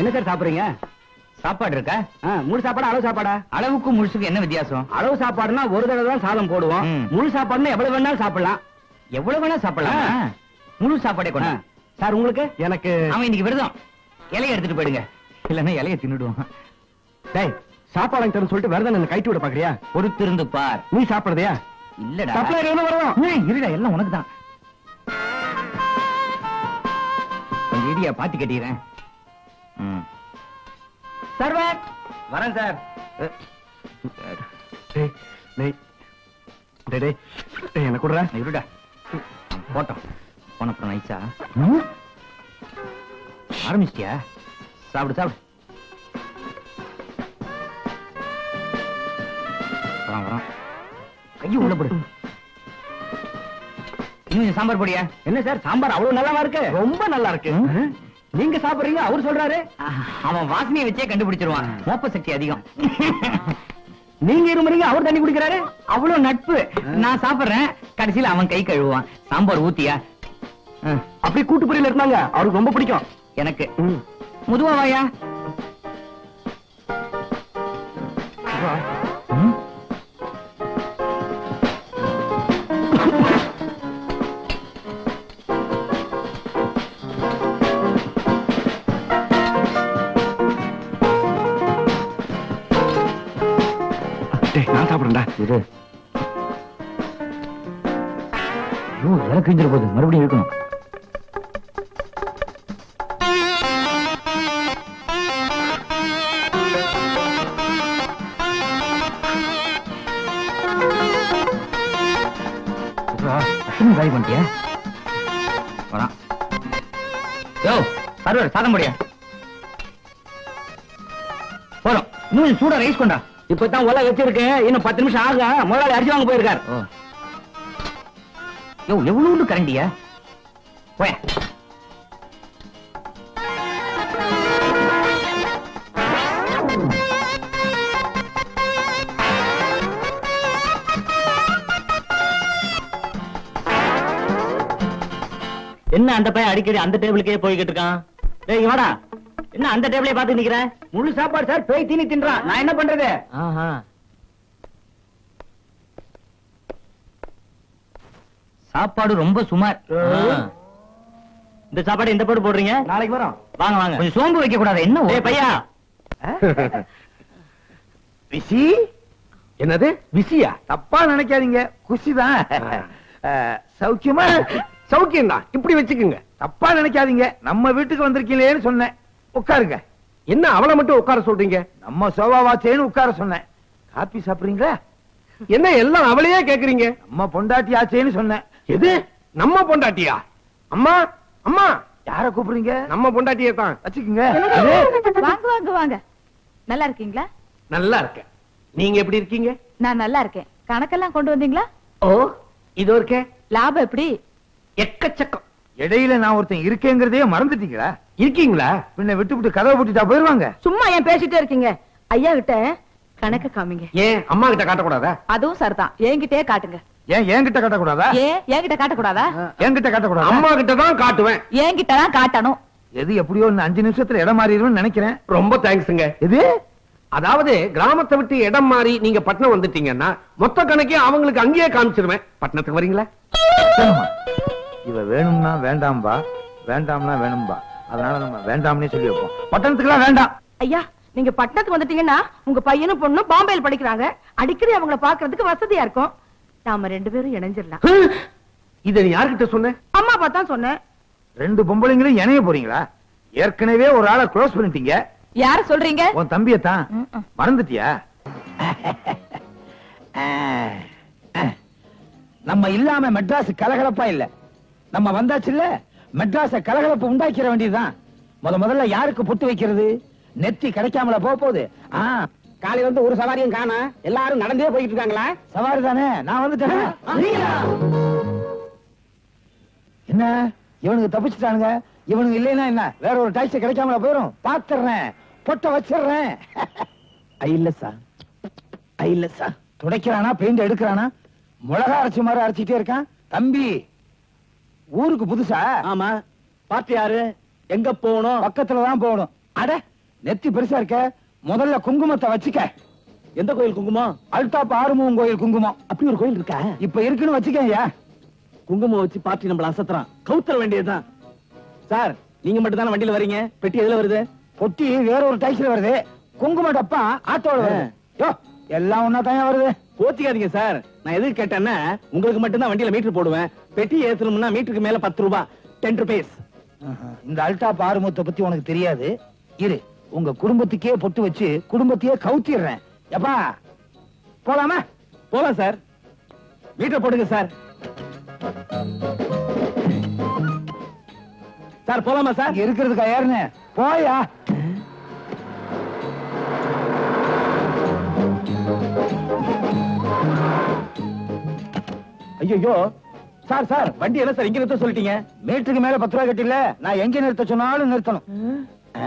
என்ன சார் சாப்பிடுறீங்க சாப்பாடு இருக்கா ஆ, முழு சாப்பாடா அளவு சாப்பாடா அளவுக்கும் முழுசுக்கும் என்ன வித்தியாசம் அளவு சாப்பாடுனா ஒரு தடவை தான் சாதம் போடுவோம் ம். முழு சாப்பாடுனா எவ்வளவு வேணாலும் சாப்பிடலாம் எவ்வளவு வேணா சாப்பிடலாம் ஆ. முழு சாப்பாடே கொண்டா ஆ. சார் உங்களுக்கு எனக்கு அவன் இன்னைக்கு விரதம் இலைய எடுத்துட்டு போயிடுங்க இல்லன்னா இலைய தின்னுடுவான் டேய் சாப்பாடு வாங்கி தரேன்னு சொல்லிட்டு வரதான் என்ன கைட்டு விட பாக்குறியா பொறுத்திருந்து பார் நீ சாப்பிடுறதையா இல்லடா சப்ளையர் எவ்வளவு வரும் ஏய், இருடா எல்லாம் உனக்கு தான் கொஞ்சம் இடியா பாத்தி கட்டிடுறேன் ம். சர்வர் வரேன் சார் டேய் டேய் டேய் டேய் டேய் என்ன குடுறா இருடா போட்டோம் போனப்புறம் நைஸா ஆரம்பிச்சிட்டியா சாப்பிடு சாப்பிடு வரான் வரான் கையை உள்ள போடு இன்னும் கொஞ்சம் சாம்பார் பொடியா என்ன சார் சாம்பார் அவ்வளவு நல்லாவா இருக்கு ரொம்ப நல்லா இருக்கு நீங்க சாப்பிடுறீங்க அவர் சொல்றாரு அவன் வாசனையை வச்சே கண்டுபிடிச்சிருவான் மோப்ப சக்தி அதிகம் நீங்க இருமுறீங்க அவர் தண்ணி குடிக்கிறாரு அவ்வளவு நட்பு நான் சாப்பிடுறேன் கடைசியில அவன் கை கழுவுவான் சாம்பார் ஊத்தியா ஆ, அப்படி கூட்டுப்புறையில இருந்தாங்க அவருக்கு ரொம்ப பிடிக்கும் எனக்கு முதுவா வாயா ம்? டேய் நான் சாப்பிடுறேன்டா இரு ஐயோ இலை கிழிஞ்சிட போகுது மறுபடியும் இருக்கணும் காலி பண்ணிட்டியா வரான் யோ சர்வர் சாதம் முடியா போறோம் இன்னும் கொஞ்சம் சூடா ரைஸ் கொண்டா இப்பதான் உலை வச்சிருக்கேன் இன்னும் பத்து நிமிஷம் ஆகும் முதலாளி அரிசி வாங்க போயிருக்காரு ஓ யோ எவ்வளவு கரண்டியா போய என்ன அந்த பையன் அடிக்கடி அந்த டேபிளுக்கே போய்கிட்டு இருக்கான் டேய் இங்க வாடா என்ன அந்த டேபிளே பார்த்து நிக்கிற முழு சாப்பாடு சார் பேய் தீனி தின்றான் நான் என்ன பண்றது சாப்பாடு ரொம்ப சுமார் இந்த சாப்பாடு இந்த போட்டு போடுறீங்க நாளைக்கு வரோம் வாங்க வாங்க கொஞ்சம் சோம்பு வைக்க கூடாது என்ன டேய் பையா விசி என்னது விசியா தப்பா நினைக்காதீங்க குஷிதான் அஹ், சௌக்கியமா சௌக்கியம் தான் இப்படி வச்சுக்குங்க தப்பா நினைக்காதீங்க நம்ம வீட்டுக்கு வந்திருக்கீங்களேன்னு சொன்னேன் உட்காருங்க என்ன அவளை மட்டும் உட்கார சொல்றீங்க நம்ம சோபாவாச்சேன்னு உட்கார சொன்னேன் காப்பி சாப்பிடுறீங்களா என்ன எல்லாம் அவளையே கேக்குறீங்க நம்ம பொண்டாட்டி ஆச்சேன்னு சொன்னேன் எது நம்ம பொண்டாட்டியா அம்மா அம்மா யார கூப்பிடுறீங்க நம்ம பொண்டாட்டியே தான் வச்சுக்குங்க வாங்க வாங்க வாங்க நல்லா இருக்கீங்களா நல்லா இருக்கேன் நீங்க எப்படி இருக்கீங்க நான் நல்லா இருக்கேன் கணக்கெல்லாம் கொண்டு வந்தீங்களா ஓ இது இருக்கே லாபம் எப்படி எக்கச்சக்கம் இடையில நான் ஒருத்தன் இருக்கேங்கிறதே மறந்துட்டீங்களா இருக்கீங்களா பின்ன விட்டு விட்டு கதவை பூட்டிட்டா போயிருவாங்க சும்மா ஏன் பேசிட்டே இருக்கீங்க ஐயா கிட்ட கணக்க காமிங்க ஏன் அம்மா கிட்ட காட்டக்கூடாதா அதுவும் சரிதான் என்கிட்டயே காட்டுங்க ஏன் என்கிட்ட காட்டக்கூடாதா ஏன் என்கிட்ட காட்டக்கூடாதா என்கிட்ட காட்டக்கூடாதா அம்மா கிட்ட தான் காட்டுவேன் என்கிட்ட தான் காட்டணும் எது எப்படியோ இன்னும் அஞ்சு நிமிஷத்துல இடம் மாறிடும்னு நினைக்கிறேன் ரொம்ப தேங்க்ஸுங்க இது அதாவது கிராமத்தை விட்டு இடம் மாறி நீங்க பட்டணம் வந்துட்டீங்கன்னா மொத்த கணக்கே அவங்களுக்கு அங்கேயே காமிச்சிருவேன் பட்டணத்துக்கு வரீங்களா இவ வேணும்னா வேண்டாம்பா வேண்டாம்னா வேணும்பா அதனால நம்ம வேண்டாம்னே சொல்லி வைப்போம் பட்டணத்துக்குலாம் வேண்டாம் ஐயா நீங்க பட்டணத்துக்கு வந்துட்டீங்கன்னா உங்க பையனும் பொண்ணும் பாம்பேல படிக்கிறாங்க அடிக்கடி அவங்கள பாக்குறதுக்கு வசதியா இருக்கும் நாம ரெண்டு பேரும் இணைஞ்சிடலாம் இத நீ யார்கிட்ட சொன்ன அம்மா அப்பா தான் சொன்னேன் ரெண்டு பொம்பளைங்களும் இணைய போறீங்களா ஏற்கனவே ஒரு ஆளை க்ளோஸ் பண்ணிட்டீங்க யார சொல்றீங்க உன் தம்பியத்தான் ம்ம். மறந்துட்டியா நம்ம இல்லாம மெட்ராஸ் கலகலப்பா இல்ல நம்ம வந்தாச்சுல்ல மெட்ராஸ கலகலப்பு உண்டாக்கிற வேண்டியதுதான் முத முதல்ல யாருக்கு புட்டு வைக்கிறது நெத்தி கிடைக்காமல போக போகுது ஆ காலையில வந்து ஒரு சவாரியும் காணா எல்லாரும் நடந்தே போயிட்டு இருக்காங்களா சவாரி தானே நான் வந்துட்டேன் நீங்களா? என்ன இவனுக்கு தப்பிச்சுட்டானுங்க இவனுக்கு இல்லைன்னா என்ன வேற ஒரு டாக்ஸி கிடைக்காமல போயிரும் பாத்துறேன் பொட்ட வச்சிடுறேன் இல்ல சார் இல்ல சார் துடைக்கிறானா பெயிண்ட் எடுக்கிறானா மிளகா அரைச்சு மாதிரி அரைச்சிட்டே இருக்கான் தம்பி ஊருக்கு புதுசா ஆமா பார்ட்டி யாரு எங்க போகணும் பக்கத்துல தான் போகணும் அட நெத்தி பெருசா இருக்க முதல்ல குங்குமத்தை வச்சுக்க எந்த கோயில் குங்குமம் அல்தாப் ஆறுமுகம் கோயில் குங்குமம் அப்படி ஒரு கோயில் இருக்கா இப்ப இருக்குன்னு வச்சுக்கயா குங்குமம் வச்சு பார்ட்டி நம்மள அசத்துறான் கவுத்தர வேண்டியதுதான் சார் நீங்க மட்டும் தானே வண்டியில வரீங்க பெட்டி எதுல வருது பொட்டி வேற ஒரு டாக்ஸில வருது குங்கும டப்பா ஆட்டோல வருது யோ எல்லாம் ஒன்னா தான் வருது கோச்சிக்காதீங்க சார் நான் எதுக்கு கேட்டேன்னா உங்களுக்கு மட்டும் தான் வண்டியில மீட்டர் போடுவேன் பெட்டி ஏத்தணும்னா மீட்டருக்கு மேல பத்து ரூபாய் டென் ருபீஸ் ஆஹா, இந்த அல்டாப் ஆறுமுகத்தை பத்தி உனக்கு தெரியாது இரு உங்க குடும்பத்துக்கே பொட்டு வச்சு குடும்பத்தையே கவுத்திடுறேன் எப்பா போலாமா போலாம் சார் மீட்டர் போடுங்க சார் சார் போலாமா சார் இங்க இருக்கிறதுக்கா யாருன்னு போயா ஐயோ சார் சார் வண்டி என்ன சார் இங்க நிறுத்த சொல்லிட்டீங்க மீட்டருக்கு மேல பத்து ரூபாய் கட்டில நான் எங்க நிறுத்த சொன்னாலும் நிறுத்தணும் ஆ.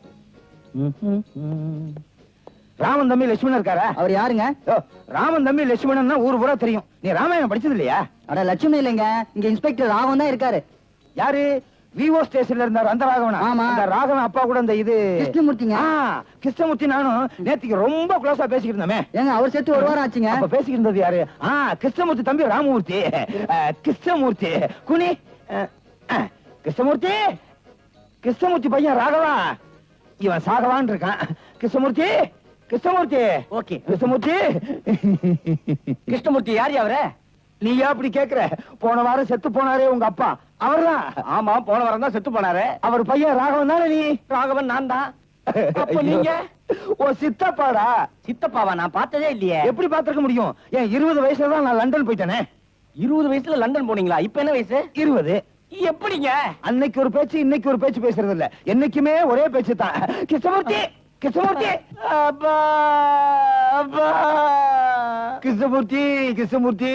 ராமன் தம்பி லட்சுமணன் இருக்காரா அவர் யாருங்க ஓ, ராமன் தம்பி லட்சுமணன் ஊர் பூரா தெரியும் நீ ராமாயணம் படிச்சது இல்லையா அட லட்சுமி இல்லைங்க இங்க இன்ஸ்பெக்டர் ராவன் தான் இருக்காரு யாரு விவோ ஸ்டேஷன்ல இருந்தார் அந்த ராகவனா ஆமா. அந்த ராகவன் அப்பா கூட இந்த இது கிருஷ்ணமூர்த்திங்க. ஆ, கிருஷ்ணமூர்த்தி நானும் நேத்துக்கு ரொம்ப க்ளோஸா பேசிக்கிட்டு இருந்தோமே ஏங்க அவர் செத்து ஒரு வாரம் ஆச்சுங்க அப்ப பேசிக்கிட்டு இருந்தது யாரு ஆ கிருஷ்ணமூர்த்தி தம்பி ராமமூர்த்தி ஆ, கிருஷ்ணமூர்த்தி குனி ஆ, ஆ, கிருஷ்ணமூர்த்தி கிருஷ்ணமூர்த்தி பையன் ராகவா இவன் சாகவான் இருக்கான் கிருஷ்ணமூர்த்தி கிருஷ்ணமூர்த்தி ஓகே கிருஷ்ணமூர்த்தி கிருஷ்ணமூர்த்தி யார் அவரே நீ ஏன் அப்படி கேக்குற போன வாரம் செத்து போனாரே உங்க அப்பா அவர்தான் ஆமா போன வாரம் தான் செத்து போனாரு அவர் பையன் ராகவன் தானே நீ ராகவன் நான் தான் அப்ப ஐயோ. நீங்க ஓ சித்தப்பாடா சித்தப்பாவா நான் பார்த்ததே இல்லையே எப்படி பாத்துக்க முடியும் ஏன் இருபது வயசுல தான் நான் லண்டன் போயிட்டேனே இருபது வயசுல லண்டன் போனீங்களா இப்ப என்ன வயசு இருபது எப்படிங்க அன்னைக்கு ஒரு பேச்சு இன்னைக்கு ஒரு பேச்சு பேசுறது இல்ல என்னைக்குமே ஒரே பேச்சு தான் கிருஷ்ணமூர்த்தி கிருஷ்ணமூர்த்தி அப்பா அப்பா கிருஷ்ணமூர்த்தி கிருஷ்ணமூர்த்தி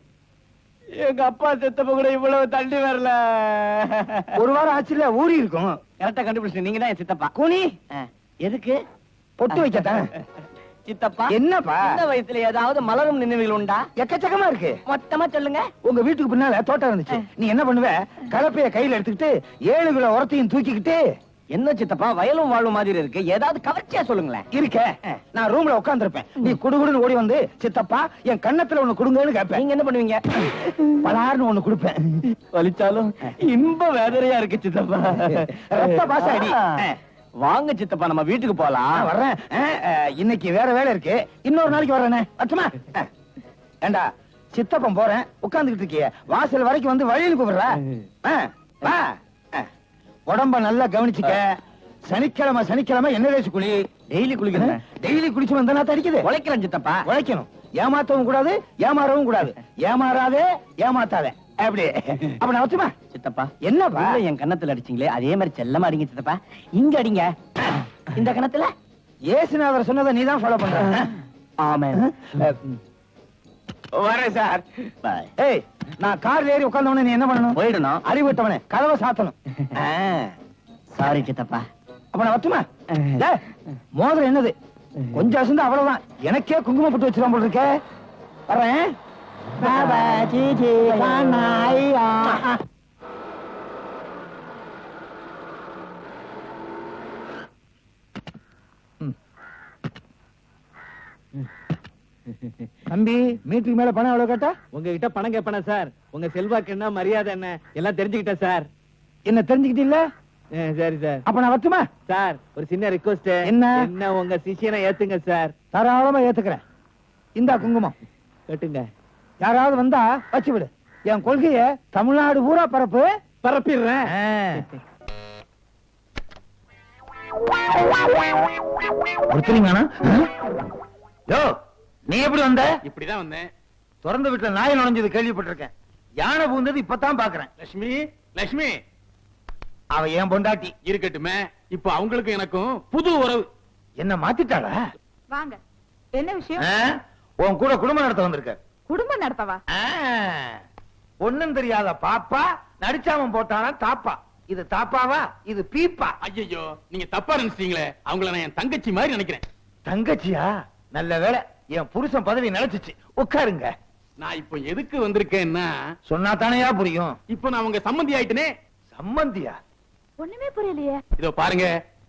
எங்க அப்பா செத்தப்ப கூட இவ்வளவு தள்ளி வரல ஒரு வாரம் ஆச்சுல ஊறி இருக்கும் கரெக்டா கண்டுபிடிச்சு நீங்க தான் சித்தப்பா குனி எதுக்கு பொட்டு வைக்கத்தான் சித்தப்பா என்னப்பா இந்த வயசுல ஏதாவது மலரும் நினைவுகள் உண்டா எக்கச்சக்கமா இருக்கு மொத்தமா சொல்லுங்க உங்க வீட்டுக்கு பின்னால தோட்டம் இருந்துச்சு நீ என்ன பண்ணுவ கலப்பைய கையில எடுத்துக்கிட்டு ஏழு கிலோ உரத்தையும் தூக்கிக்கிட்டு என்ன சித்தப்பா வயலும் வாழும் மாதிரி இருக்கு ஏதாவது கவர்ச்சியா சொல்லுங்களேன் இருக்க நான் ரூம்ல உட்கார்ந்திருப்பேன் நீ குடுகுடுன்னு ஓடி வந்து சித்தப்பா என் கண்ணத்துல ஒண்ணு கொடுங்கன்னு கேட்பேன் நீங்க என்ன பண்ணுவீங்க பலார்னு ஒண்ணு கொடுப்பேன் வலிச்சாலும் இன்ப வேதனையா இருக்கு சித்தப்பா ரத்த பாசாடி. வாங்க சித்தப்பா நம்ம வீட்டுக்கு நான் போலாம் வர்றேன் அஹ், அஹ், இன்னைக்கு வேற வேலை இருக்கு இன்னொரு நாளைக்கு வர்றேனே அச்சுமா ஏண்டா சித்தப்பன் போறேன் உட்கார்ந்துகிட்டு இருக்கிய வாசல் வரைக்கும் வந்து வழியில் கூப்பிடுற அஹ், வா அஹ், உடம்ப நல்லா கவனிச்சுக்க சனிக்கிழமை சனிக்கிழமை என்ன தேய்ச்சி குளி டெய்லி குளிக்கிறேன் டெய்லி குளிச்சு வந்தா நான் தடிக்குது உழைக்கிறேன் சித்தப்பா உழைக்கணும் ஏமாத்தவும் கூடாது ஏமாறவும் கூடாது ஏமாறாதே ஏமாத்தாதே அப்படி அப்ப நான் வச்சுமா சித்தப்பா என்னப்பா உள்ள என் கண்ணத்துல அடிச்சீங்களே அதே மாதிரி செல்லமா அடிங்க சித்தப்பா இங்க அடிங்க இந்த கணத்துல ஏசுநாதர் சொன்னதை நீ தான் ஃபாலோ பண்ற ஆமா வரேன் சார் பாய் ஏய் நான் கார்ல ஏறி உட்கார்ந்தவனே நீ என்ன பண்ணணும் போயிடணும் அறிவிட்டவனே கதவை சாத்தணும் ஆ, சாரி சித்தப்பா அப்ப நான் வச்சுமா டேய், மோதிரம் என்னது கொஞ்சம் அசந்து அவ்வளவுதான் எனக்கே குங்குமம் போட்டு வச்சிருவான் போல இருக்கே வர்றேன் பாபா, ஜிஜி, கானா, ஐயா. தம்பி மீட்டருக்கு மேல பணம் எவ்வளவு கேட்டா உங்ககிட்ட பணம் கேட்பனா சார் உங்க செல்வாக்கு என்ன மரியாதை என்ன எல்லாம் தெரிஞ்சுக்கிட்டேன் சார் என்ன தெரிஞ்சுக்கிட்டீங்களா சரி சார் அப்ப நான் வச்சுமா சார் ஒரு சின்ன ரிக்வஸ்ட் என்ன? என்ன உங்க சிஷியனை ஏத்துங்க சார் தாராளமா ஏத்துக்கிறேன் இந்தா குங்குமம் கட்டுங்க யாராவது வந்தா வச்சு விடு என் கொள்கைய தமிழ்நாடு பூரா பரப்பு பரப்பிடுறேன் ஒருத்தரிங்கண்ணா யோ நீ எப்படி வந்த இப்படிதான் வந்தேன் திறந்த வீட்டுல நாய் நுழைஞ்சது கேள்விப்பட்டிருக்கேன் யானை பூந்தது இப்பதான் பாக்குறேன் லட்சுமி லட்சுமி அவ என் பொண்டாட்டி இருக்கட்டுமே இப்ப அவங்களுக்கும் எனக்கும் புது உறவு என்ன மாத்திட்டாளா வாங்க என்ன விஷயம் ஆ? உன் கூட குடும்பம் நடத்த வந்திருக்க குடும்பம் நடத்தவா ஒண்ணும் தெரியாத பாப்பா நடிச்சாமன் போட்டானா தாப்பா இது தாப்பாவா இது பீப்பா ஐயோ நீங்க தப்பா நினைச்சீங்களே அவங்கள நான் என் தங்கச்சி மாதிரி நினைக்கிறேன் தங்கச்சியா நல்ல வேளை என் புருஷன் பதவி நிலைச்சிச்சு உட்காருங்க நான் இப்போ எதுக்கு வந்திருக்கேன்னா சொன்னா தானையா புரியும் இப்போ நான் உங்க சம்மந்தி ஆயிட்டனே சம்மந்தியா ஒண்ணுமே புரியலையே இதோ பாருங்க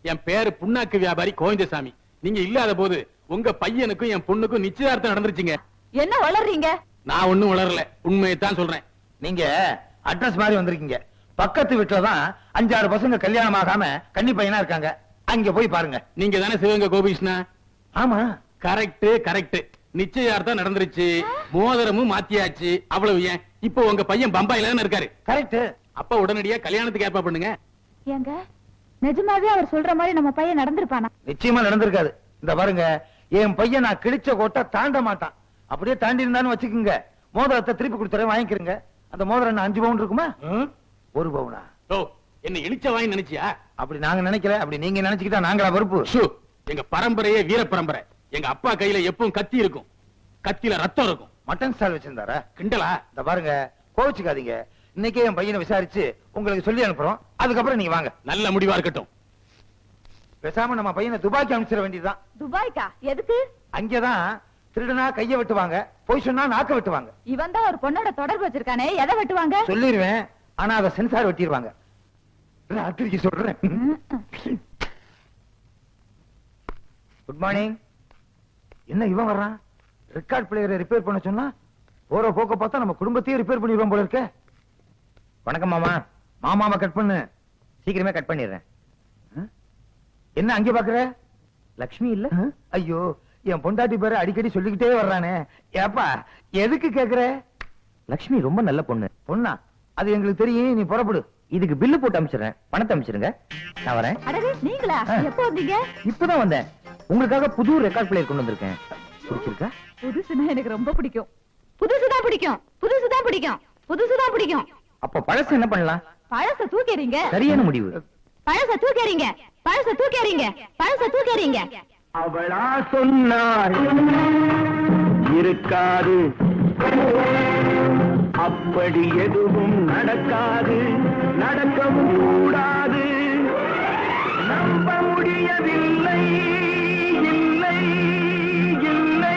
என் பேரு புண்ணாக்கு வியாபாரி கோவிந்தசாமி நீங்க இல்லாத போது உங்க பையனுக்கும் என் பொண்ணுக்கும் நிச்சயதார்த்தம் நடந்துருச்சுங்க என்ன வளர்றீங்க நான் ஒண்ணும் வளரல உண்மையை தான் சொல்றேன் நீங்க அட்ரஸ் மாதிரி வந்திருக்கீங்க பக்கத்து வீட்டுல தான் அஞ்சாறு பசங்க கல்யாணம் ஆகாம கன்னி பையனா இருக்காங்க அங்க போய் பாருங்க நீங்க தானே சிவகங்கை கோபிகிருஷ்ணா ஆமா கரெக்ட் கரெக்ட் நிச்சயார்த்தம் நடந்துருச்சு மோதிரமும் மாத்தியாச்சு அவ்வளவு ஏன் இப்போ உங்க பையன் பம்பாயில தானே இருக்காரு கரெக்ட் அப்ப உடனடியா கல்யாணத்துக்கு ஏற்பாடு பண்ணுங்க ஏங்க நிஜமாவே அவர் சொல்ற மாதிரி நம்ம பையன் நடந்திருப்பானா நிச்சயமா நடந்திருக்காது இந்த பாருங்க என் பையன் நான் கிழிச்ச கோட்டை தாண்ட மாட்டான் அப்படியே தாண்டி இருந்தான்னு வச்சுக்கோங்க மோதிரத்தை திருப்பி கொடுத்துறேன் வாங்கிக்கிறேங்க அந்த மோதிரம் என்ன அஞ்சு பவுன் இருக்குமா ஒரு பவுனா ஓ என்ன இழிச்ச வாங்கி நினைச்சியா அப்படி நாங்க நினைக்கல அப்படி நீங்க நினைச்சுக்கிட்டா நாங்களா பொறுப்பு ஷூ, எங்க பரம்பரையே வீர பரம்பரை எங்க அப்பா கையில எப்பவும் கத்தி இருக்கும் கத்தியில ரத்தம் இருக்கும் மட்டன் ஸ்டால் வச்சிருந்தாரா கிண்டலா இந்த பாருங்க கோவிச்சுக்காதீங்க இன்னைக்கே என் பையனை விசாரிச்சு உங்களுக்கு சொல்லி அனுப்புறோம் அதுக்கப்புறம் நீங்க வாங்க நல்ல முடிவா இருக்கட்டும் பேசாம நம்ம பையனை துபாய்க்கு அனுப்பிச்சிட வேண்டியதுதான் துபாய்க்கா எதுக்கு அங்கேதான் திருடனா கைய வெட்டுவாங்க போய் சொன்னா நாக்க வெட்டுவாங்க இவன் தான் ஒரு பொண்ணோட தொடர்பு வச்சிருக்கானே எதை வெட்டுவாங்க சொல்லிருவேன் ஆனா அதை சென்சார் வெட்டிடுவாங்க ராத்திரிக்கு சொல்றேன் குட் மார்னிங் என்ன இவன் வர்றான் ரெக்கார்ட் பிளேயரை ரிப்பேர் பண்ண சொன்னா போற போக்க பார்த்தா நம்ம குடும்பத்தையே ரிப்பேர் பண்ணிடுவோம் போல இருக்க வணக்கம் மாமா மாமாவை கட் பண்ணு சீக்கிரமே கட் பண்ணிடுறேன் என்ன அங்க பாக்குற லக்ஷ்மி இல்ல ஐயோ என் பொண்டாட்டி பேரை அடிக்கடி சொல்லிக்கிட்டே வர்றானே ஏப்பா எதுக்கு கேக்குற லக்ஷ்மி ரொம்ப நல்ல பொண்ணு பொண்ணா அது எங்களுக்கு தெரியும் நீ புறப்படு இதுக்கு பில்லு போட்டு அனுப்பிச்சிடுறேன் பணத்தை அனுப்பிச்சிருங்க நான் வரேன் அடவே நீங்களா ஆ. எப்போ வந்தீங்க இப்பதான் வந்தேன் உங்களுக்காக புது ரெக்கார்ட் பிளேயர் கொண்டு வந்திருக்கேன் பிடிச்சிருக்கா புதுசுனா எனக்கு ரொம்ப பிடிக்கும் புதுசுதான் பிடிக்கும் புதுசுதான் பிடிக்கும் புதுசுதான் பிடிக்கும் அப்ப பழசு என்ன பண்ணலாம் பழச தூக்கிறீங்க சரியான முடிவு பழச தூக்கிறீங்க பழச தூக்கிறீங்க பழச தூக்கிறீங்க அவளா சொன்னாள் இருக்காது அப்படி எதுவும் நடக்காது நடக்கவும் கூடாது நம்ப முடியவில்லை இல்லை இல்லை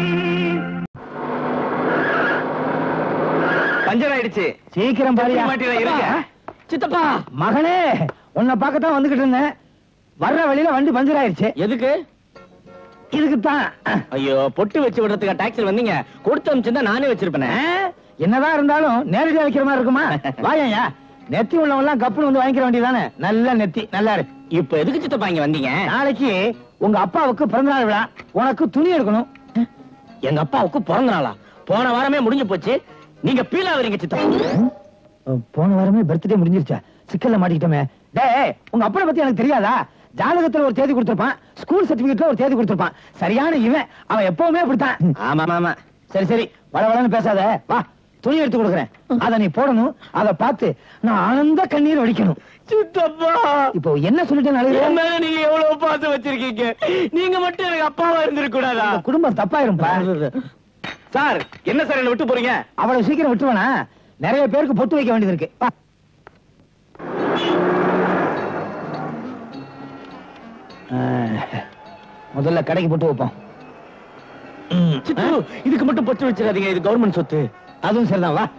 பஞ்சர் ஆயிடுச்சு சீக்கிரம் பாரியா மாட்டில இருங்க. சித்தப்பா மகனே உன்னை பார்க்கத்தான் வந்துகிட்டு இருந்தேன் வர்ற வழியில வண்டி பஞ்சர் ஆயிடுச்சு எதுக்கு இதுக்குத்தான் ஐயோ பொட்டு வச்சு விடுறதுக்கு டாக்ஸில வந்தீங்க கொடுத்து அமிச்சிருந்தா நானே வச்சிருப்பேனே ஆ, என்னதான் இருந்தாலும் நேரடியா வைக்கிற மாதிரி இருக்குமா வாயா நெத்தி உள்ளவங்க எல்லாம் கப்புனு வந்து வாங்கிக்கிற வேண்டியதானே நல்ல நெத்தி நல்லா இருக்கு இப்ப எதுக்கு சித்தப்பா இங்க வந்தீங்க நாளைக்கு உங்க அப்பாவுக்கு பிறந்தநாள் விழா உனக்கு துணி எடுக்கணும் எங்க அப்பாவுக்கு பிறந்த நாளா போன வாரமே முடிஞ்சு போச்சு நீங்க பீலா வரீங்க சித்தப்பா அஹ், போன வாரமே பர்த்டே முடிஞ்சிருச்சா சிக்கல்ல மாட்டிக்கிட்டோமே டேய் உங்க அப்பனை பத்தி எனக்கு தெரியாதா ஜாதகத்துல ஒரு தேதி கொடுத்திருப்பான் ஸ்கூல் சர்டிபிகேட்ல ஒரு தேதி கொடுத்திருப்பான் சரியான இவன் அவன் எப்பவுமே அப்படித்தான் ஆமா ஆமா சரி சரி வளவளன்னு பேசாத வா துணி எடுத்து கொடுக்குறேன் அத நீ போடணும் அத பார்த்து நான் ஆனந்த கண்ணீர் வடிக்கணும் சித்தப்பா இப்போ என்ன சொல்லிட்டேன் அழுகுற? என் மேல நீங்க எவ்வளவு பார்த்து வச்சிருக்கீங்க நீங்க மட்டும் எனக்கு அப்பாவா இருந்திருக்க கூடாதா இந்த குடும்பம் தப்பாயிரும்பா சார் என்ன சார் என்ன விட்டு போறீங்க அவ்வளவு சீக்கிரம் விட்டுருவானா நிறைய பேருக்கு பொட்டு வைக்க வேண்டியது இருக்கு வா. ஆ, முதல்ல கடைக்கு பொட்டு வைப்போம் ம், சித்து இதுக்கு மட்டும் பொட்டு வச்சிடாதீங்க இது கவர்மெண்ட் சொத்து அதுவும் சரிதான் வா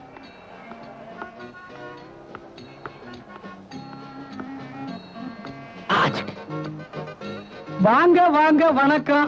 வாங்க வாங்க வணக்கம்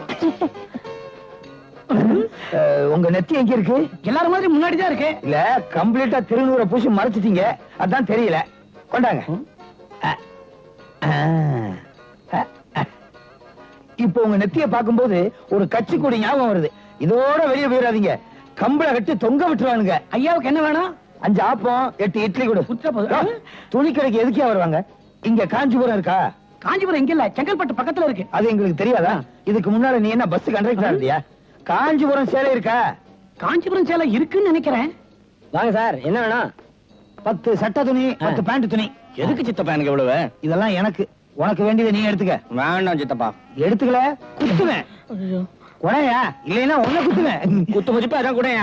அஹ், உங்க நெத்தி எங்க இருக்கு எல்லாரும் மாதிரி முன்னாடி தான் இருக்கு இல்ல கம்ப்ளீட்டா திருநூற பூசி மறைச்சிட்டீங்க அதான் தெரியல கொண்டாங்க அஹ், அஹ், அஹ், அஹ். இப்போ உங்க நெத்திய பார்க்கும்போது ஒரு கட்சி கொடி ஞாபகம் வருது இதோட வெளியே போயிடாதீங்க கம்பள கட்டி தொங்க விட்டுருவானுங்க ஐயாவுக்கு என்ன வேணும் அஞ்சு ஆப்பம் எட்டு இட்லி கொடு துணி கடைக்கு எதுக்கே வருவாங்க இங்க காஞ்சிபுரம் இருக்கா காஞ்சிபுரம் இங்க இல்ல செங்கல்பட்டு பக்கத்துல இருக்கு அது எங்களுக்கு தெரியாதா இதுக்கு முன்னால நீ என்ன பஸ் கண்டக்டர் இல்லையா காஞ்சிபுரம் சேலை இருக்கா காஞ்சிபுரம் சேலை இருக்குன்னு நினைக்கிறேன் வாங்க சார் என்ன வேணும் பத்து சட்டை துணி பத்து பேண்ட் துணி எதுக்கு சித்தப்பா எனக்கு எவ்வளவு இதெல்லாம் எனக்கு உனக்கு வேண்டியதை நீ எடுத்துக்க வேண்டாம் சித்தப்பா எடுத்துக்கல குத்துவேன் குறையா இல்லைன்னா உன்னை குத்துவேன் குத்து மதிப்பா அதான் கூட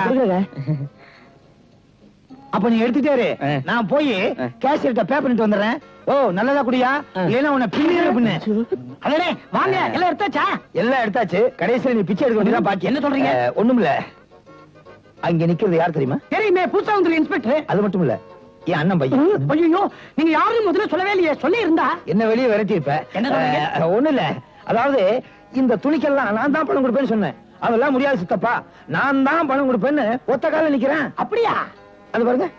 அப்ப நீ எடுத்துட்டே இரு. ஆ. நான் போய் ஆ. கேஷியர்ட்ட பே பண்ணிட்டு வந்துடுறேன் ஓ நல்லதா குடியா ஆ. இல்லைன்னா உன்னை பின்னே பின்ன அடடே வாங்க எல்லாம் எடுத்தாச்சா எல்லாம் எடுத்தாச்சு கடைசியில நீ பிச்சை எடுக்க வேண்டியதான் பாக்கி என்ன சொல்றீங்க? ஒண்ணும் இல்ல அங்க நிக்கிறது யார் தெரியுமா தெரியுமே புதுசா வந்து இன்ஸ்பெக்டர் அது மட்டும் இல்ல என் அண்ணன் பையன் ஐயோ நீங்க யாரும் முதல்ல சொல்லவே இல்லையே சொல்லி இருந்தா என்ன வெளியே விரட்டிருப்ப என்ன சொன்னீங்க? அஹ், ஒண்ணும் இல்ல அதாவது இந்த துணிக்கெல்லாம் நான் தான் பணம் கொடுப்பேன்னு சொன்னேன் அதெல்லாம் முடியாது சித்தப்பா நான் தான் பணம் கொடுப்பேன்னு ஒத்த கால நிக்கிறேன் அப்படியா அது பாருங்க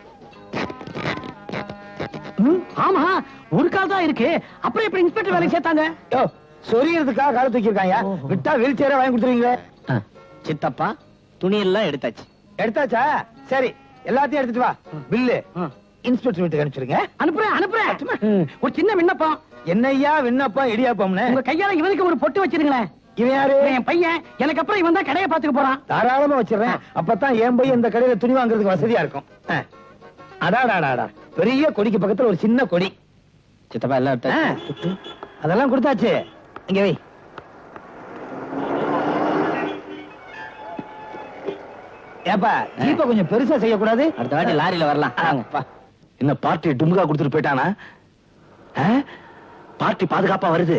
ம், ஆமா ஒரு கால் தான் இருக்கு அப்புறம் எப்படி இன்ஸ்பெக்டர் வேலைக்கு சேர்த்தாங்க யோ சொரியறதுக்காக கால தூக்கியிருக்காங்க விட்டா வீல் சேர வாங்கி கொடுத்துருவீங்களே சித்தப்பா துணி எல்லாம் எடுத்தாச்சு எடுத்தாச்சா சரி எல்லாத்தையும் எடுத்துட்டு வா பில்லு இன்ஸ்பெக்டர் வீட்டுக்கு அனுப்பிச்சிருங்க அனுப்புறேன் அனுப்புறேன் ஒரு சின்ன விண்ணப்பம் என்னய்யா விண்ணப்பம் இடியாப்பம்னு உங்க கையால இவனுக்கு ஒரு பொட்டு வச்சிருங்களேன் இவன் யாரு இவன் என் பையன் எனக்கு அப்புறம் இவன் தான் கடையை பாத்துக்க போறான் தாராளமா வச்சிடுறேன் அப்பதான் என் பையன் இந்த கடையில துணி வாங்குறதுக்கு வசதியா இருக்கும் அஹ். அடாடாடாடா பெரிய கொடிக்கு பக்கத்துல ஒரு சின்ன கொடி சித்தப்பா எல்லாம் அஹ். அதெல்லாம் கொடுத்தாச்சு இங்க வை ஏப்பா ஜீப்ப கொஞ்சம் பெருசா செய்யக்கூடாது அடுத்த வாட்டி லாரியில வரலாம் வாங்க. அப்பா. என்ன பார்ட்டி டுமுகா கொடுத்துட்டு போயிட்டானா பார்ட்டி பாதுகாப்பா வருது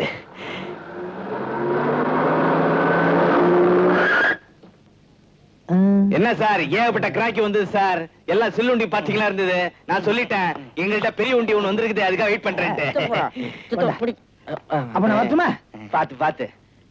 என்ன சார் ஏகப்பட்ட கிராக்கி வந்தது சார் எல்லாம் சில்லுண்டி பாத்தீங்களா இருந்தது நான் சொல்லிட்டேன் எங்கள்கிட்ட பெரிய உண்டி ஒண்ணு வந்திருக்குது அதுக்காக வெயிட் பண்றேன் அப்ப நான் வரட்டுமா பாத்து பாத்து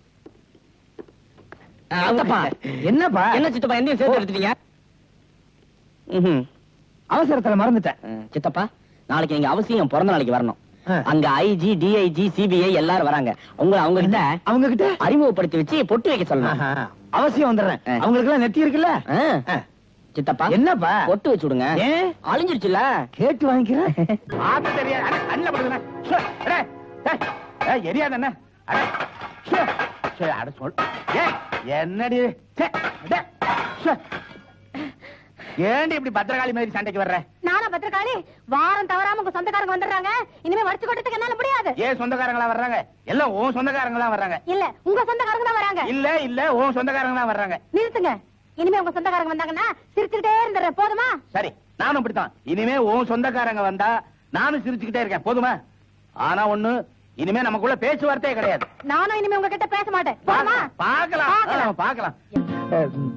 சித்தப்பா, என்னப்பா என்ன சித்தப்பா எந்தையும் சேர்த்து எடுத்துட்டீங்க ம்ஹும். அவசரத்துல மறந்துட்டேன் சித்தப்பா நாளைக்கு நீங்க அவசியம் பிறந்த நாளைக்கு வரணும் ஆ. அங்க ஐஜி டிஐஜி சிபிஐ எல்லாரும் வராங்க உங்களை அவங்க கிட்ட அவங்க கிட்ட அறிமுகப்படுத்தி வச்சு பொட்டு வைக்க சொல்லணும் ஆஹா, அவசியம் வந்துடுறேன் ஆ. அவங்களுக்கு எல்லாம் நெத்தி இருக்குல்ல ஆ. ஆ. சித்தப்பா என்னப்பா பொட்டு வச்சு விடுங்க ஏன் அழிஞ்சிருச்சுல கேட்டு வாங்கிக்கிறேன் பார்த்து தெரியாது அட, கண்ணுல படுதுண்ணே. ஷோ, அடே, டேய், ஏய், எரியாத என்ன? அட, ஷோ, ஷோ, அட சொல். ஏய், என்னடி இது? ச்சே, அடே, ஷோ. ஏண்டி இப்படி பத்திரகாளி மாதிரி சண்டைக்கு வர்ற நானா பத்திரக்காளி வாரம் தவறாம உங்க சொந்தக்காரங்க வந்துடுறாங்க இனிமே வடிச்சு கொட்டத்துக்கு என்னால முடியாது ஏன் சொந்தக்காரங்களா வர்றாங்க எல்லாம் உன் சொந்தக்காரங்களா வர்றாங்க இல்ல உங்க சொந்தக்காரங்க தான் வராங்க இல்ல இல்ல உன் சொந்தக்காரங்களா வர்றாங்க நிறுத்துங்க இனிமே உங்க சொந்தக்காரங்க வந்தாங்கன்னா சிரிச்சுக்கிட்டே இருந்துடுறேன் போதுமா சரி நானும் இப்படித்தான் இனிமே உன் சொந்தக்காரங்க வந்தா நானும் சிரிச்சுக்கிட்டே இருக்கேன் போதுமா ஆனா ஒண்ணு இனிமே நமக்குள்ள பேச்சுவார்த்தையே கிடையாது நானும் இனிமே உங்ககிட்ட பேச மாட்டேன் போதுமா பார்க்கலாம் பார்க்கலாம். ஆ, பார்க்கலாம்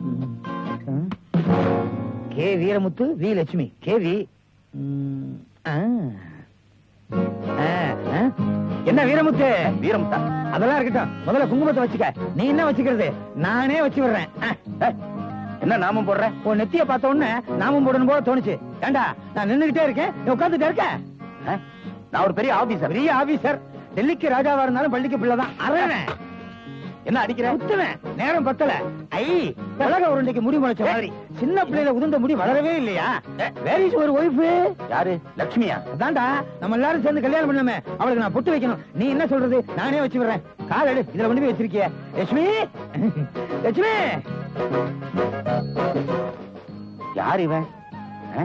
K Veeramuthu V Lakshmi KV ம், ஆ. ஆ, ஆ. என்ன வீரமுத்து வீரம் தான் அதெல்லாம் இருக்கட்டும் முதல்ல குங்குமத்தை வச்சுக்க நீ என்ன வச்சுக்கிறது நானே வச்சு விடுறேன் ஆ. ஏய், என்ன நாமம் போடுற உன் நெத்திய பார்த்த உடனே நாமம் போடணும் போல தோணுச்சு ஏண்டா நான் நின்னுகிட்டே இருக்கேன் நீ உட்கார்ந்துட்டே இருக்க ஆ? நான் ஒரு பெரிய ஆபீசர் பெரிய ஆபீசர் டெல்லிக்கு ராஜாவா இருந்தாலும் பள்ளிக்கு பிள்ளைதான் அறவேன் என்ன அடிக்கிற குத்துவேன் நேரம் பத்தல ஐ உலக உருண்டைக்கு முடி முளைச்ச மாதிரி சின்ன பிள்ளையில உதிர்ந்த முடி வளரவே இல்லையா வேர் இஸ் ஒரு ஒய்ஃப் யாரு லட்சுமியா அதான்டா நம்ம எல்லாரும் சேர்ந்து கல்யாணம் பண்ணமே அவளுக்கு நான் பொட்டு வைக்கணும் நீ என்ன சொல்றது நானே வச்சு விடுறேன் கால் எடு இதுல கொண்டு போய் வச்சிருக்கிய லட்சுமி லட்சுமி யார் இவன் ஆ?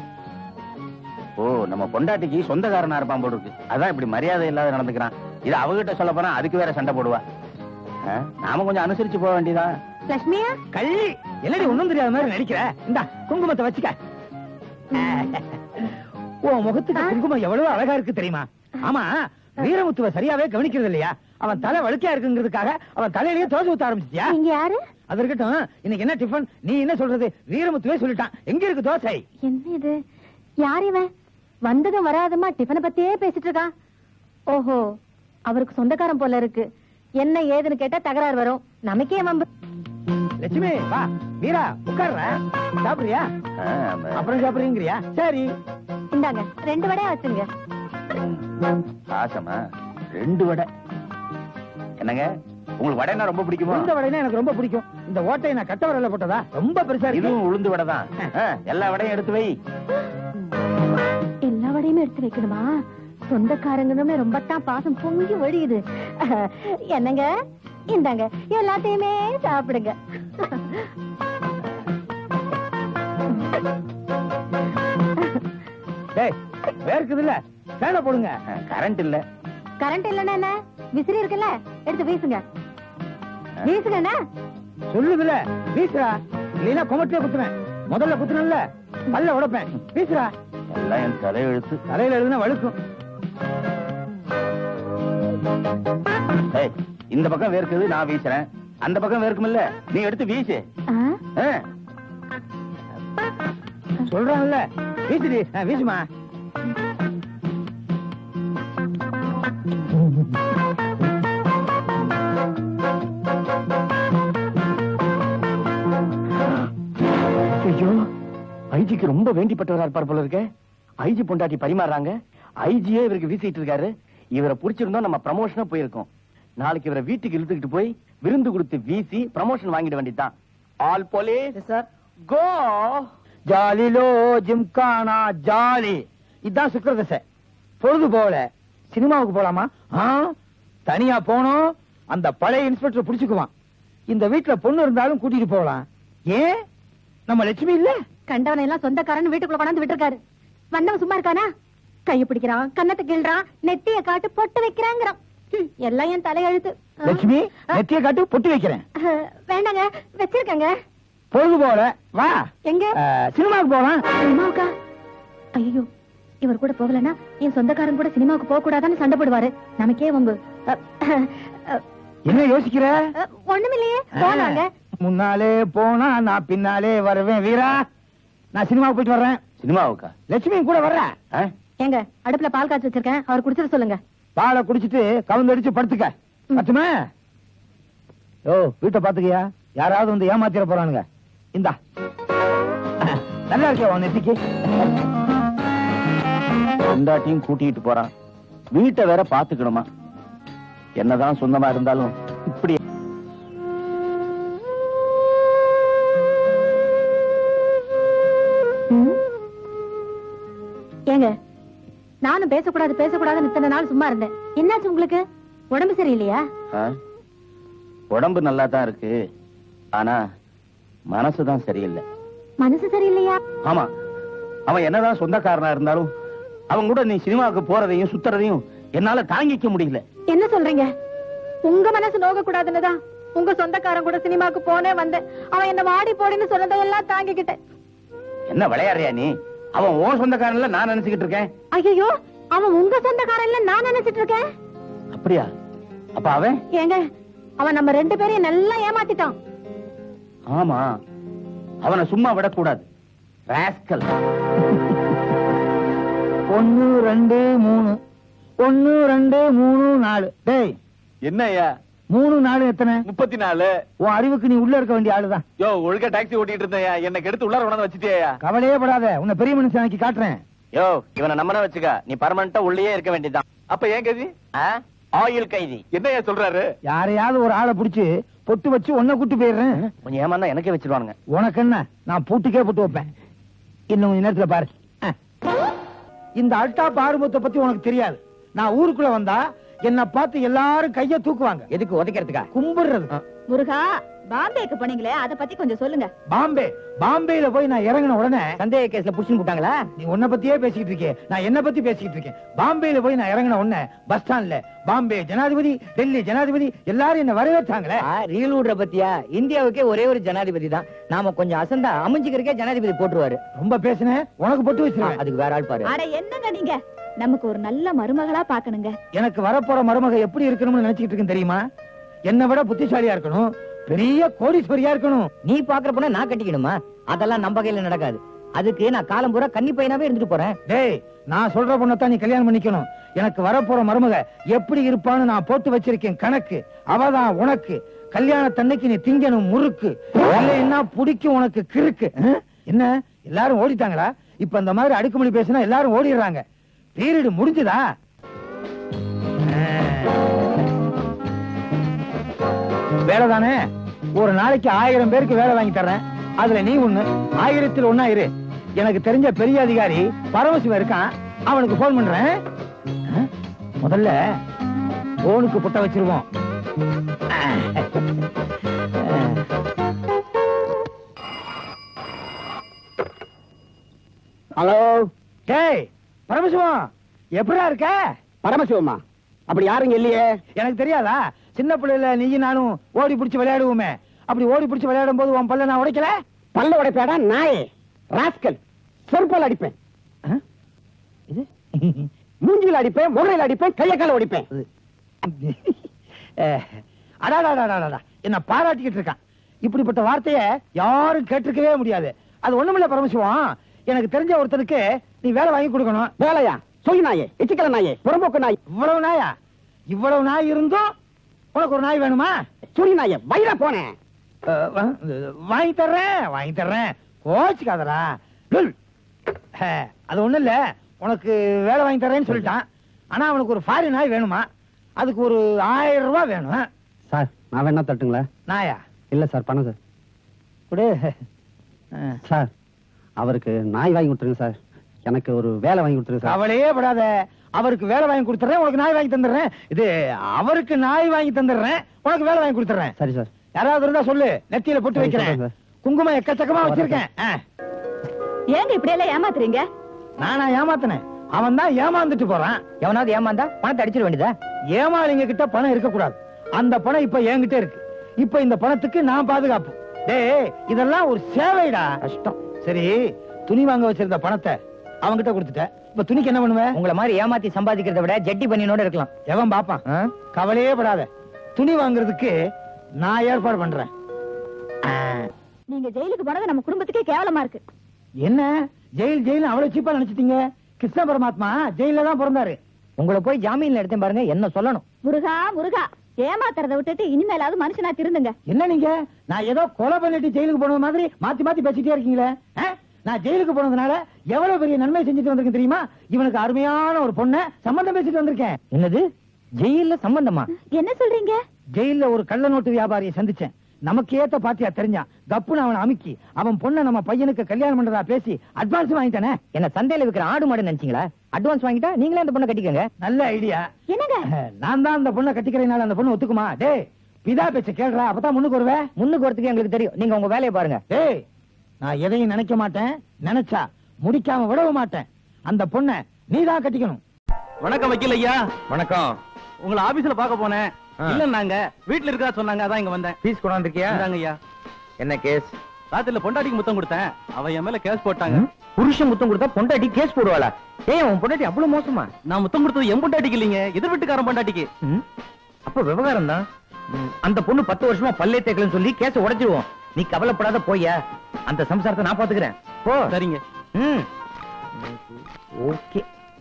ஓ நம்ம பொண்டாட்டிக்கு சொந்தக்காரனா இருப்பான் போல இருக்கு அதான் இப்படி மரியாதை இல்லாத நடந்துக்கிறான் இது அவகிட்ட சொல்ல போனா அதுக்கு வேற சண்டை போடுவா ஆ? நாம கொஞ்சம் அனுசரிச்சு போக வேண்டியதா லட்சுமியா கள்ளி என்னடி ஒண்ணும் தெரியாத மாதிரி நடிக்கிற இந்த குங்குமத்தை வச்சுக்க உன் முகத்துக்கு குங்குமம் எவ்வளவு அழகா இருக்கு தெரியுமா ஆமா வீரமுத்துவ சரியாவே கவனிக்கிறது இல்லையா அவன் தலை வழுக்கையா இருக்குங்கிறதுக்காக அவன் தலையிலேயே தோசை ஊத்த ஆரம்பிச்சிட்டியா நீங்க யாரு அது இருக்கட்டும் இன்னைக்கு என்ன டிஃபன் நீ என்ன சொல்றது வீரமுத்துவே சொல்லிட்டான் எங்க இருக்கு தோசை என்ன இது யார் இவன் வந்ததும் வராதமா டிஃபனை பத்தியே பேசிட்டு இருக்கான் ஓஹோ அவருக்கு சொந்தக்காரன் போல இருக்கு என்ன ஏதுன்னு கேட்டா தகராறு வரும் நமக்கே வம்பு லட்சுமி வா வீரா உட்கார்ற சாப்பிடுறியா ஆ, ஆமா. அப்புறம் சாப்பிடுறீங்கறியா சரி இந்தாங்க ரெண்டு வடையா வச்சுங்க ஆசமா ரெண்டு வடை என்னங்க உங்களுக்கு வடைனா ரொம்ப பிடிக்குமா உளுந்த வடைனா எனக்கு ரொம்ப பிடிக்கும் இந்த ஓட்டையை நான் கட்ட வரல போட்டதா ரொம்ப பெருசா இருக்கு இதுவும் உளுந்து வடை தான் ஆ, எல்லா வடையும் எடுத்து வை எல்லா வடையுமே எடுத்து வைக்கணுமா சொந்தக்காரங்கன்னு ரொம்ப தான் பாசம் பொங்கி வழியுது என்னங்க இந்தாங்க எல்லாத்தையுமே சாப்பிடுங்க டேய் வேர்க்குது இல்ல ஃபேனை போடுங்க கரண்ட் இல்ல கரண்ட் இல்லன்னா என்ன விசிறி இருக்குல்ல எடுத்து வீசுங்க வீசுங்க என்ன சொல்லுதுல வீசுறா இல்லைன்னா குமட்டிலே குத்துவேன் முதல்ல குத்துனல்ல பல்ல உடைப்பேன் வீசுறா எல்லாம் என் தலையெழுத்து தலையில எழுதுனா வழுக்கும் ஏய், இந்த பக்கம் வேர்க்குது நான் வீசுறேன் அந்த பக்கம் வேர்க்குமில்ல நீ எடுத்து வீசு ஆ? ஆ. சொல்றாங்கல்ல வீசுடி ஆ, வீசுமா ஐயோ ஐஜிக்கு ரொம்ப வேண்டிப்பட்டவரா இருப்பார் போல இருக்க ஐஜி பொண்டாட்டி பரிமாறுறாங்க ஐஜியே இவருக்கு வீசிட்டு இருக்காரு இவரை புடிச்சிருந்தோம் நம்ம ப்ரமோஷனா போயிருக்கோம் நாளைக்கு இவரை வீட்டுக்கு இழுத்துக்கிட்டு போய் விருந்து கொடுத்து வீசி ப்ரமோஷன் வாங்கிட வேண்டியதுதான் ஆல் போலீஸ் சார் கோ ஜாலிலோ ஜிம்கானா ஜாலி இதான் சுக்கரதசை பொழுது போல சினிமாவுக்கு போலாமா ஆ? தனியா போனோம் அந்த பழைய இன்ஸ்பெக்டர் புடிச்சுக்குவான் இந்த வீட்டுல பொண்ணு இருந்தாலும் கூட்டிட்டு போகலாம் ஏன் நம்ம லட்சுமி இல்ல கண்டவனை எல்லாம் சொந்தக்காரன் வீட்டுக்குள்ள கொண்டாந்து விட்டுருக்காரு வந்தவன் சும்மா இருக்கானா கைய பிடிக்கிறான் கன்னத்தை கிள்றான் நெத்திய காட்டு பொட்டு வைக்கிறாங்கிறான் ஹம், எல்லாம் என் தலையெழுத்து ஆ. லட்சுமி ஆ, நெத்திய காட்டு பொட்டு வைக்கிறேன் அஹ், வேண்டாங்க வச்சிருக்கேங்க பொழுது போல வா எங்க ஆ, சினிமாவுக்கு போலாம் சினிமாவுக்கா ஐயோ இவர் கூட போகலன்னா என் சொந்தக்காரன் கூட சினிமாவுக்கு போக கூடாதான்னு சண்டை போடுவாரு நமக்கே உங்க அஹ், அஹ், அஹ், என்ன யோசிக்கிற அஹ், ஒண்ணுமில்லையே போனாங்க முன்னாலே போனா நான் பின்னாலே வருவேன் வீரா நான் சினிமாவுக்கு போயிட்டு வர்றேன் சினிமாவுக்கா லட்சுமி கூட வர்றேன் ஆ? ஏங்க அடுப்புல பால் காய்ச்சி வச்சிருக்கேன் அவர் குடிச்சிட சொல்லுங்க பாலை குடிச்சிட்டு கவுந்தடிச்சு படுத்துக்க ம். பத்துமே ஓ வீட்டை பாத்துக்கியா யாராவது வந்து ஏமாத்திர போறானுங்க இந்தா நல்லா இருக்கியா உன் நெத்திக்கு பொண்டாட்டியும் கூட்டிட்டு போறான் வீட்டை வேற பாத்துக்கணுமா என்னதான் சொந்தமா இருந்தாலும் இப்படி ம். ஏங்க நானும் பேசக்கூடாது பேசக்கூடாதுன்னு இத்தனை நாள் சும்மா இருந்தேன் என்னாச்சு உங்களுக்கு உடம்பு சரியில்லையா ஆ? உடம்பு நல்லா தான் இருக்கு ஆனா மனசுதான் சரியில்லை மனசு சரியில்லையா ஆமா அவன் என்னதான் சொந்தக்காரனா இருந்தாலும் அவன் கூட நீ சினிமாவுக்கு போறதையும் சுத்துறதையும் என்னால தாங்கிக்க முடியல என்ன சொல்றீங்க உங்க மனசு நோக கூடாதுன்னுதான் உங்க சொந்தக்காரன் கூட சினிமாக்கு போனே வந்தேன் அவன் என்ன வாடி போடின்னு சொன்னதையெல்லாம் தாங்கிக்கிட்டேன் என்ன விளையாடுறியா நீ அவன் உன் சொந்தக்காரன்ல நான் நினைச்சுக்கிட்டு இருக்கேன் ஐயோ அவன் உங்க சொந்தக்காரன் இல்ல நான் நினைச்சிட்டு இருக்கேன் அப்படியா அப்ப அவன் ஏங்க அவன் நம்ம ரெண்டு பேரையும் நல்லா ஏமாத்திட்டான் ஆமா அவனை சும்மா விடக்கூடாது ராஸ்கல் ஒன்னு ரெண்டு மூணு ஒன்னு ரெண்டு மூணு நாலு டேய் என்ன ஐயா மூணு நாலு எத்தனை முப்பத்தி நாலு உன் அறிவுக்கு நீ உள்ள இருக்க வேண்டிய ஆளுதான் யோ ஒழுங்கா டாக்ஸி ஓட்டிட்டு இருந்தேன் எனக்கு எடுத்து உள்ளார கொண்டாந்து வச்சுட்டியா கவலையே படாத உன்னை பெரிய மனுஷனாக்கி காட்டுறேன் யோ இவனை நம்பன வச்சுக்க நீ பர்மனண்டா உள்ளே இருக்க வேண்டியதுதான் அப்ப ஏன் கதி ஆயில் கைதி என்னய்யா சொல்றாரு யாரையாவது ஒரு ஆளை புடிச்சு பொட்டு வச்சு உன்னை கூட்டு போயிடுறேன் கொஞ்சம் ஏமாந்தா எனக்கே வச்சிருவானுங்க உனக்கு என்ன நான் பூட்டுக்கே போட்டு வைப்பேன் இன்னும் கொஞ்ச நேரத்துல பாரு அஹ். இந்த அல்டா பாருமத்தை பத்தி உனக்கு தெரியாது நான் ஊருக்குள்ள வந்தா என்ன பார்த்து எல்லாரும் கைய தூக்குவாங்க எதுக்கு உதைக்கிறதுக்கா கும்பிடுறது முருகா பாம்பேக்கு போனீங்களே அத பத்தி கொஞ்சம் சொல்லுங்க பாம்பே பாம்பேல போய் நான் இறங்கின உடனே சந்தேக கேஸ்ல புடிச்சு போட்டாங்களா நீ உன்னை பத்தியே பேசிக்கிட்டு இருக்கே நான் என்ன பத்தி பேசிக்கிட்டு இருக்கேன் பாம்பேல போய் நான் இறங்கின உடனே பஸ் ஸ்டாண்ட்ல பாம்பே ஜனாதிபதி டெல்லி ஜனாதிபதி எல்லாரும் என்ன வரவேற்றாங்களே ரீல் விடுற பத்தியா இந்தியாவுக்கே ஒரே ஒரு ஜனாதிபதி தான் நாம கொஞ்சம் அசந்தா அமைஞ்சுக்கிறக்கே ஜனாதிபதி போட்டுருவாரு ரொம்ப பேசினேன் உனக்கு பொட்டு வச்சிருவேன் அதுக்கு வேற ஆள் பாரு அட என்னங்க நீங்க நமக்கு ஒரு நல்ல மருமகளா பாக்கணுங்க எனக்கு வரப்போற மருமக எப்படி இருக்கணும்னு நினைச்சிட்டு இருக்கேன் தெரியுமா என்னை விட புத்திசாலியா இருக்கணும் பெரிய கோடீஸ்வரியா இருக்கணும் நீ பாக்குற பொண்ணை நான் கட்டிக்கணுமா அதெல்லாம் நம்ம கையில நடக்காது அதுக்கு நான் காலம் பூரா கன்னி பையனாவே இருந்துட்டு போறேன் டேய் நான் சொல்ற பொண்ணத்தான் நீ கல்யாணம் பண்ணிக்கணும் எனக்கு வரப்போற மருமக எப்படி இருப்பான்னு நான் போட்டு வச்சிருக்கேன் கணக்கு அவதான் உனக்கு கல்யாணத்தன்னைக்கு நீ திங்கணும் முறுக்கு இல்லைன்னா பிடிக்கும் உனக்கு கிறுக்கு ஆ? என்ன எல்லாரும் ஓடிட்டாங்களா இப்ப இந்த மாதிரி அடுக்குமொழி பேசினா எல்லாரும் ஓடிடுறாங்க பீரியடு முடிஞ்சுதா வேலை தானே ஒரு நாளைக்கு ஆயிரம் பேருக்கு வேலை வாங்கி தர்றேன் அதுல நீ ஒண்ணு ஆயிரத்தில் ஒண்ணா இரு எனக்கு தெரிஞ்ச பெரிய அதிகாரி பரமசிவம் இருக்கான் அவனுக்கு போன் பண்றேன் ஆ? முதல்ல போனுக்கு புட்ட வச்சிருவோம் ஹலோ டேய் பரமசிவம் எப்படிடா இருக்க பரமசிவமா அப்படி யாருங்க இல்லையே எனக்கு தெரியாதா சின்ன பிள்ளைல நீயும் நானும் ஓடி பிடிச்சு விளையாடுவோமே அப்படி ஓடி பிடிச்சு விளையாடும் போது உன் பல்ல நான் உடைக்கல பல்ல உடைப்பேடா நாயே ராஸ்கல் செருப்பால் அடிப்பேன் ஆ? இது மூஞ்சில அடிப்பேன் முறையில் அடிப்பேன் கைய கால ஒடிப்பேன் அஹ், அடாடாடாடாடா என்ன பாராட்டிக்கிட்டு இருக்கான் இப்படிப்பட்ட வார்த்தைய யாரும் கேட்டிருக்கவே முடியாது அது ஒண்ணுமில்ல பரமசிவம் எனக்கு தெரிஞ்ச ஒருத்தருக்கு நீ வேலை வாங்கி கொடுக்கணும் வேலையா சொல்லி நாயே எச்சிக்கல நாயே புறம்போக்கு நாய் இவ்வளவு நாயா இவ்வளவு நாய் இருந்தும் உனக்கு ஒரு நாய் வேணுமா சொல்லி நாயே வயிறா போனேன் வாங்கி தர்றேன் வாங்கி தர்றேன் கோச்சுக்காதடா லுல். ஹே, அது ஒண்ணும் இல்ல உனக்கு வேலை வாங்கி தர்றேன்னு சொல்லிட்டான் ஆனா அவனுக்கு ஒரு ஃபாரின் நாய் வேணுமா அதுக்கு ஒரு ஆயிரம் ரூபாய் வேணும் சார் நான் வேணா தட்டுங்களா நாயா இல்ல சார் பணம் சார் கொடு சார் அவருக்கு நாய் வாங்கி கொடுத்துருங்க சார் எனக்கு ஒரு வேலை வாங்கி கொடுத்துருங்க சார் கவலையே படாத அவருக்கு வேலை வாங்கி கொடுத்துறேன் உனக்கு நாய் வாங்கி தந்துடுறேன் இது அவருக்கு நாய் வாங்கி தந்துடுறேன் உனக்கு வேலை வாங்கி கொடுத்துறேன் சரி சார் யாராவது இருந்தா சொல்லு நெத்தியில போட்டு சரி, வைக்கிறேன் சொல்றேன் சார். குங்குமம் எக்கச்சக்கமா வச்சிருக்கேன் ஆ. ஏங்க இப்படி எல்லாம் ஏமாத்துறீங்க நானா ஏமாத்தினேன் அவன் தான் ஏமாந்துட்டு போறான் எவனாவது ஏமாந்தா பணத்தை அடிச்சிட வேண்டியதா ஏமாளிங்க கிட்ட பணம் இருக்க கூடாது அந்த பணம் இப்ப என்கிட்ட இருக்கு இப்ப இந்த பணத்துக்கு நான் பாதுகாப்பு டேய் இதெல்லாம் ஒரு சேவைடா கஷ்டம் சரி துணி வாங்க வச்சிருந்த பணத்தை அவன்கிட்ட கொடுத்துட்ட இப்ப துணிக்கு என்ன பண்ணுவ உங்களை மாதிரி ஏமாத்தி சம்பாதிக்கிறத விட ஜட்டி பண்ணினோட இருக்கலாம் எவன் பாப்பான் கவலையே படாத துணி வாங்குறதுக்கு நான் ஏற்பாடு பண்றேன் ஆ, நீங்க ஜெயிலுக்கு போனது நம்ம குடும்பத்துக்கே கேவலமா இருக்கு என்ன ஜெயில் ஜெயில் அவ்வளவு சீப்பா நினைச்சிட்டீங்க கிருஷ்ண பரமாத்மா ஜெயில தான் பிறந்தாரு உங்களை போய் ஜாமீன்ல எடுத்தேன் பாருங்க என்ன சொல்லணும் முருகா முருகா ஏமாத்துறத விட்டுட்டு இனிமேலாவது மனுஷனா திருந்துங்க என்ன நீங்க நான் ஏதோ கொலை பண்ணிட்டு ஜெயிலுக்கு போன மாதிரி மாத்தி மாத்தி பேசிட்டே இருக்கீங்களே ஆ? நான் ஜெயிலுக்கு போனதுனால எவ்வளவு பெரிய நன்மை செஞ்சுட்டு வந்திருக்கேன் தெரியுமா இவனுக்கு அருமையான ஒரு பொண்ணை சம்பந்தம் பேசிட்டு வந்திருக்கேன் என்னது ஜெயில்ல சம்பந்தமா என்ன சொல்றீங்க ஜெயில்ல ஒரு கள்ள நோட்டு வியாபாரியை சந்திச்சேன் நமக்கு ஏத்த பாத்தியா தெரிஞ்சான் கப்புன்னு அவனை அமுக்கி அவன் பொண்ணை நம்ம பையனுக்கு கல்யாணம் பண்றதா பேசி அட்வான்ஸ் வாங்கிட்டானே என்ன சந்தையில விக்கிற ஆடு மாடு நினைச்சீங்களா அட்வான்ஸ் வாங்கிட்டா நீங்களே அந்த பொண்ணை கட்டிக்கங்க நல்ல ஐடியா என்னங்க நான் தான் அந்த பொண்ணை கட்டிக்கிறேனால அந்த பொண்ணு ஒத்துக்குமா டேய் பிதா பேச்ச கேள்றா அப்பதான் முன்னுக்கு வருவேன் முன்னுக்கு வரதுக்கு எங்களுக்கு தெரியும் நீங்க உங்க வேலையை பாருங்க டேய் நான் எதையும் நினைக்க மாட்டேன் நினைச்சா முடிக்காம விடவும் மாட்டேன் அந்த பொண்ணை நீதான் கட்டிக்கணும் வணக்கம் வக்கீல் ஐயா வணக்கம் உங்களை ஆபீஸ்ல பார்க்க போனேன் ஆ. இல்ல நாங்க வீட்ல இருக்கா சொன்னாங்க அதான் இங்க வந்தேன் பீஸ் கொண்டாந்துருக்கியா இந்தாங்க ஐயா என்ன கேஸ் ராத்திரில பொண்டாட்டிக்கு முத்தம் கொடுத்தேன் அவ என் மேல கேஸ் போட்டாங்க புருஷன் முத்தம் கொடுத்தா பொண்டாட்டி கேஸ் போடுவாளா ஏன் உன் பொண்டாட்டி அவ்வளவு மோசமா நான் முத்தம் கொடுத்தது என் பொண்டாட்டிக்கு இல்லைங்க எதிர் வீட்டுக்காரன் பொண்டாட்டிக்கு ம்? அப்ப விவகாரம் தான் அந்த பொண்ணு பத்து வருஷமா பல்லே தேக்கலன்னு சொல்லி கேஸ உடைச்சிருவோம் நீ கவலைப்படாத போயா அந்த சம்சாரத்தை நான் பாத்துக்கிறேன் போ சரிங்க ம் ஓகே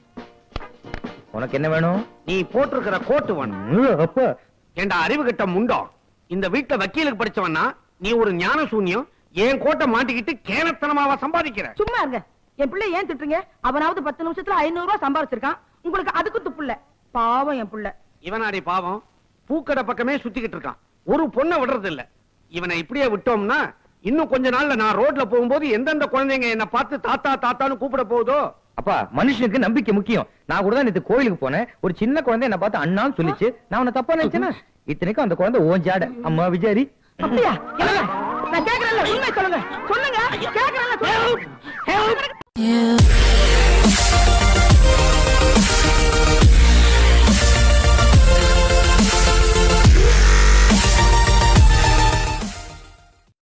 உனக்கு என்ன வேணும் நீ போட்டிருக்கிற கோட்டு வேணும் ம், அப்ப ஏண்டா அறிவு கட்ட முண்டம் இந்த வீட்டுல வக்கீலுக்கு படிச்சவன்னா நீ ஒரு ஞான சூன்யம் என் கோட்டை மாட்டிக்கிட்டு கேனத்தனமாவா சம்பாதிக்கிற சும்மா இருங்க என் பிள்ளை ஏன் திட்டுறீங்க அவனாவது பத்து நிமிஷத்துல ஐநூறு ரூபாய் சம்பாதிச்சிருக்கான் உங்களுக்கு அதுக்கு துப்பு இல்ல பாவம் என் புள்ள இவனாடி பாவம் பூக்கடை பக்கமே சுத்திக்கிட்டு இருக்கான் ஒரு பொண்ணை விடுறது இல்ல இவனை இப்படியே விட்டோம்னா இன்னும் கொஞ்ச நாள்ல நான் ரோட்ல போகும்போது எந்தெந்த குழந்தைங்க என்ன பார்த்து தாத்தா தாத்தான்னு கூப்பிட போகுதோ அப்பா மனுஷனுக்கு நம்பிக்கை முக்கியம் நான் கூட தான் நேத்து கோயிலுக்கு போனேன் ஒரு சின்ன குழந்தை என்ன பார்த்து அண்ணான்னு சொல்லிச்சு நான் உன்னை தப்பா நினைச்சேனா இத்தனைக்கும் அந்த குழந்தை ஓஞ்சாட அம்மா விஜாரி அப்படியா என்னங்க நான் கேக்குறேன்ல உண்மை சொல்லுங்க சொல்லுங்க கேக்குறேன்